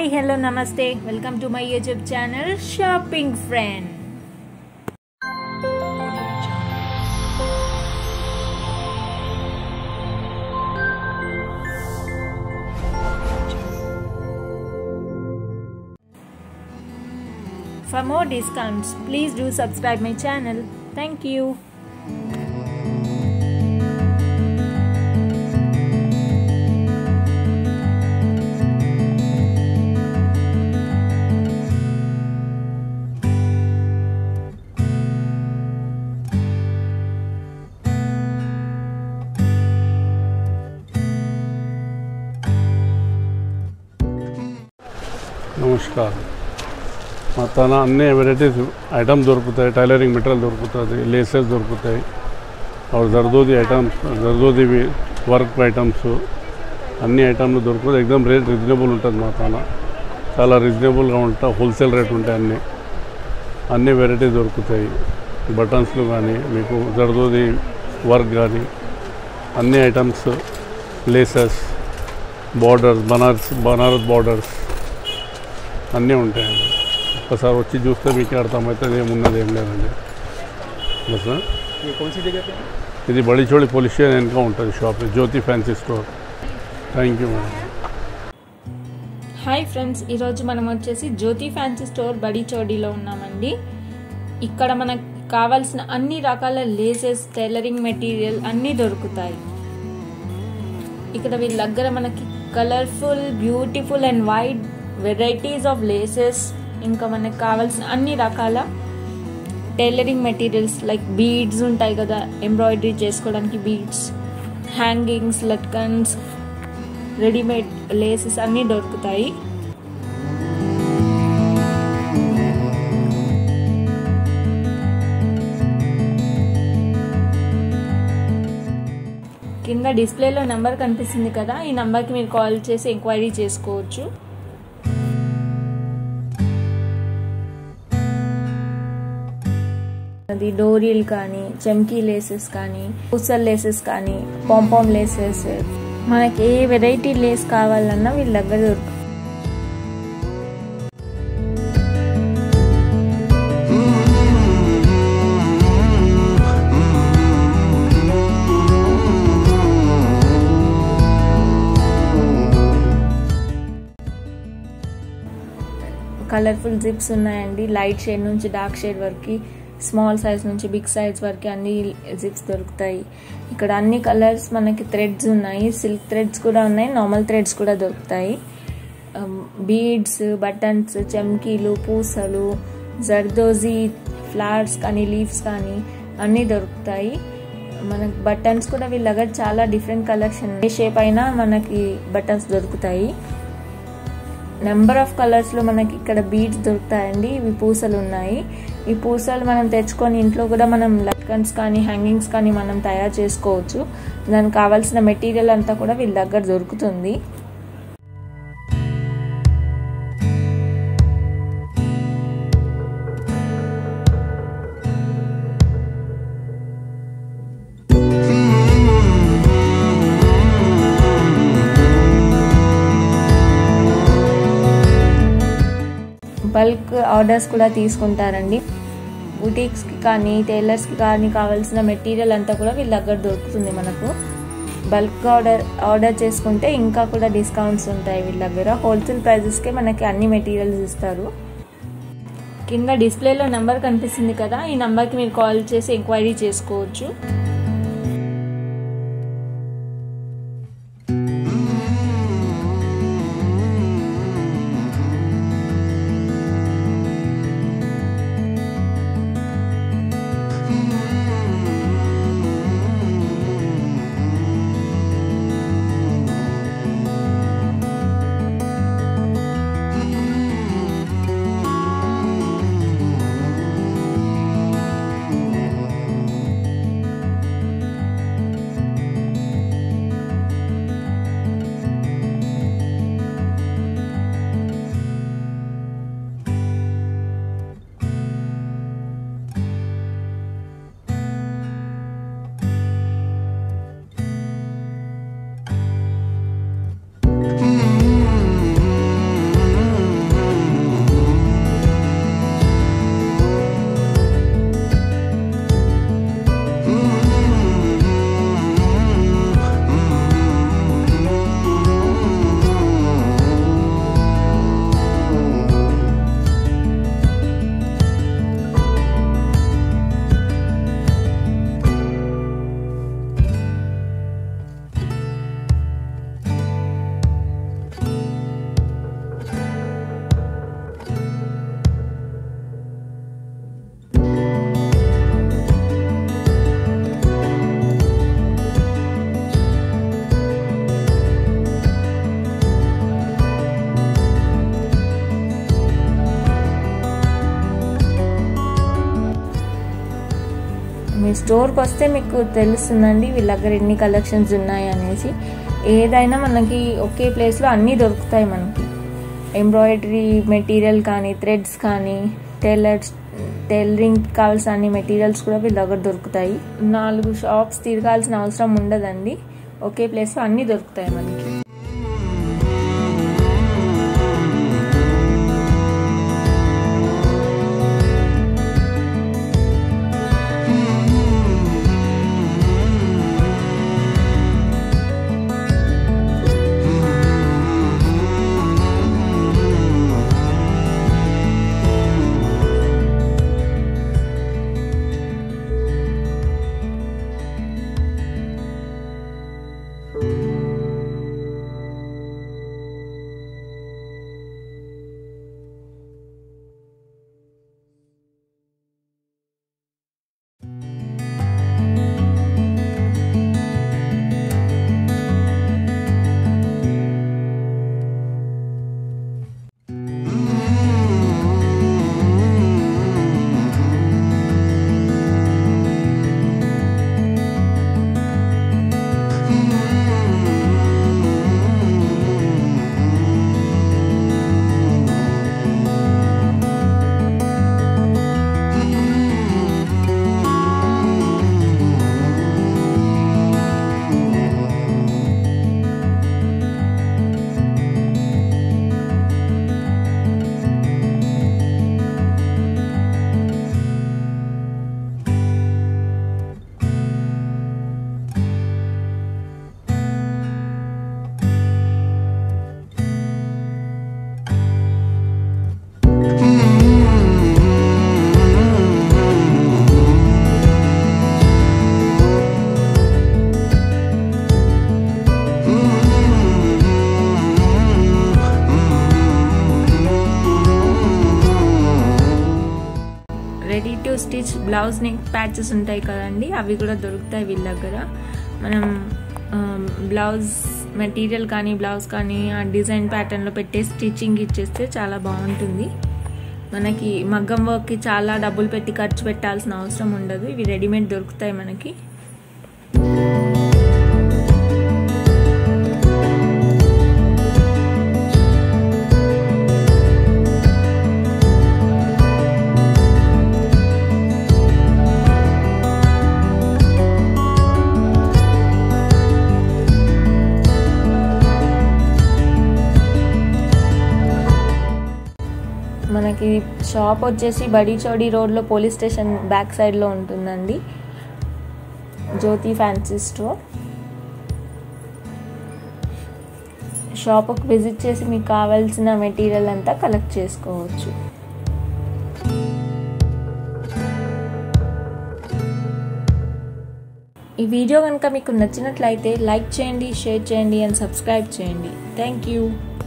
Hi hello నమస్తే welcome to my YouTube channel shopping friend For more discounts, please do subscribe my channel. Thank you. నమస్కారం మా తన అన్ని varieties item దొరుకుతాయి tailoring material దొరుకుతుంది laces దొరుకుతాయి और zardozi items zardozi work items అన్ని ఐటమ్లు దొరుకుతాయి ఎగ్జామ్ రేట్ రీజనబుల్ ఉంటుంది మా తన చాలా రీజనబుల్గా ఉంటాయి హోల్సేల్ రేట్ ఉంటాయి అన్నీ అన్ని వెరైటీస్ దొరుకుతాయి బటన్స్లు కానీ మీకు జర్దోది వర్క్ కానీ అన్ని items laces borders Banaras Banaras borders అన్నీ ఉంటాయండి ఒక్కసారి వచ్చి చూస్తే మీకు అర్థమవుతుంది ఏమున్నది ఏం లేదండి బస్ ये कौन सी जगह पे है? ఇది బడిచోళి పోలీస్ స్టేషన్ వెనుక ఉంటుంది shop Jyoti fancy store thank you madam hi friends ఈరోజు మనం వచ్చేసి జ్యోతి ఫ్యాన్సీ స్టోర్ బడిచోడిలో ఉన్నామండి ఇక్కడ మనకు కావాల్సిన అన్ని రకాల లేసెస్ టైలరింగ్ మెటీరియల్ అన్నీ దొరుకుతాయి ఇక్కడ వీళ్ళ దగ్గర మనకి colourful beautiful and wide varieties of laces ఇంకా మనకు కావాల్సిన అన్ని రకాల టైలరింగ్ మెటీరియల్స్ లైక్ బీడ్స్ ఉంటాయి కదా ఎంబ్రాయిడరీ చేసుకోవడానికి బీడ్స్ హ్యాంగింగ్స్ లట్కన్స్ రెడీమేడ్ లేసెస్ అన్నీ దొరుకుతాయి కింద డిస్ప్లేలో నెంబర్ కనిపిస్తుంది కదా ఈ నెంబర్కి మీరు కాల్ చేసి ఎంక్వైరీ చేసుకోవచ్చు అది డోరీలు కానీ చెమ్కీ లేసెస్ కానీ పూసల్ లేసెస్ కానీ పాంపామ్ లేసెస్ మనకి ఏ వెరైటీ లేస్ కావాలన్నా వీళ్ళ దగ్గర దొరుకుతుంది కలర్ఫుల్ జిప్స్ ఉన్నాయండి లైట్ షేడ్ నుంచి డార్క్ షేడ్ వరకు స్మాల్ సైజ్ నుంచి బిగ్ సైజ్ వరకు అన్ని జిప్స్ దొరుకుతాయి ఇక్కడ అన్ని కలర్స్ మనకి థ్రెడ్స్ ఉన్నాయి సిల్క్ థ్రెడ్స్ కూడా ఉన్నాయి నార్మల్ థ్రెడ్స్ కూడా దొరుకుతాయి బీడ్స్ బటన్స్ చెమ్కీలు పూసలు జర్దోజీ ఫ్లవర్స్ కానీ లీవ్స్ కానీ అన్నీ దొరుకుతాయి మనకి బటన్స్ కూడా వీళ్ళ దగ్గర చాలా డిఫరెంట్ కలెక్షన్ ఏ షేప్ అయినా మనకి బటన్స్ దొరుకుతాయి నెంబర్ ఆఫ్ కలర్స్లో మనకి ఇక్కడ బీడ్స్ దొరుకుతాయండి ఇవి పూసలు ఉన్నాయి ఈ పూసలు మనం తెచ్చుకొని ఇంట్లో కూడా మనం లట్కన్స్ కానీ హ్యాంగింగ్స్ కానీ మనం తయారు చేసుకోవచ్చు దానికి కావాల్సిన మెటీరియల్ అంతా కూడా వీళ్ళ దగ్గర దొరుకుతుంది బల్క్ ఆర్డర్స్ కూడా తీసుకుంటారండి బుటీక్స్కి కానీ టైలర్స్కి కానీ కావాల్సిన మెటీరియల్ అంతా కూడా వీళ్ళ దగ్గర దొరుకుతుంది మనకు బల్క్ ఆర్డర్ ఆర్డర్ చేసుకుంటే ఇంకా కూడా డిస్కౌంట్స్ ఉంటాయి వీళ్ళ దగ్గర హోల్సేల్ ప్రైజెస్కే మనకి అన్ని మెటీరియల్స్ ఇస్తారు కింద డిస్ప్లేలో నెంబర్ కనిపిస్తుంది కదా ఈ నెంబర్కి మీరు కాల్ చేసి ఎంక్వైరీ చేసుకోవచ్చు మీ స్టోర్కి వస్తే మీకు తెలుస్తుందండి వీళ్ళ దగ్గర ఎన్ని కలెక్షన్స్ ఉన్నాయి అనేసి ఏదైనా మనకి ఒకే ప్లేస్లో అన్నీ దొరుకుతాయి మనకి ఎంబ్రాయిడరీ మెటీరియల్ కానీ థ్రెడ్స్ కానీ టైలర్స్ టైలరింగ్ కావాల్సిన అన్ని మెటీరియల్స్ కూడా వీళ్ళ దగ్గర దొరుకుతాయి నాలుగు షాప్స్ తిరగాల్సిన అవసరం ఉండదండి ఒకే ప్లేస్లో అన్నీ దొరుకుతాయి మనకి ready to stitch blouse neck patches ఉంటాయి కదండి అవి కూడా దొరుకుతాయి వీళ్ళ దగ్గర మనం బ్లౌజ్ మెటీరియల్ కానీ బ్లౌజ్ కానీ ఆ డిజైన్ ప్యాటర్న్లో పెట్టే స్టిచ్చింగ్ ఇచ్చేస్తే చాలా బాగుంటుంది మనకి మగ్గం వర్క్కి చాలా డబ్బులు పెట్టి ఖర్చు పెట్టాల్సిన అవసరం ఉండదు ఇవి రెడీమేడ్ దొరుకుతాయి మనకి మనకి షాప్ వచ్చేసి బడి చౌడీ రోడ్లో పోలీస్ స్టేషన్ బ్యాక్ సైడ్లో ఉంటుందండి జ్యోతి ఫ్యాన్సీ స్టోర్ షాప్కి విజిట్ చేసి మీకు కావాల్సిన మెటీరియల్ అంతా కలెక్ట్ చేసుకోవచ్చు ఈ వీడియో కనుక మీకు నచ్చినట్లయితే లైక్ చేయండి షేర్ చేయండి అండ్ సబ్స్క్రైబ్ చేయండి థ్యాంక్ యూ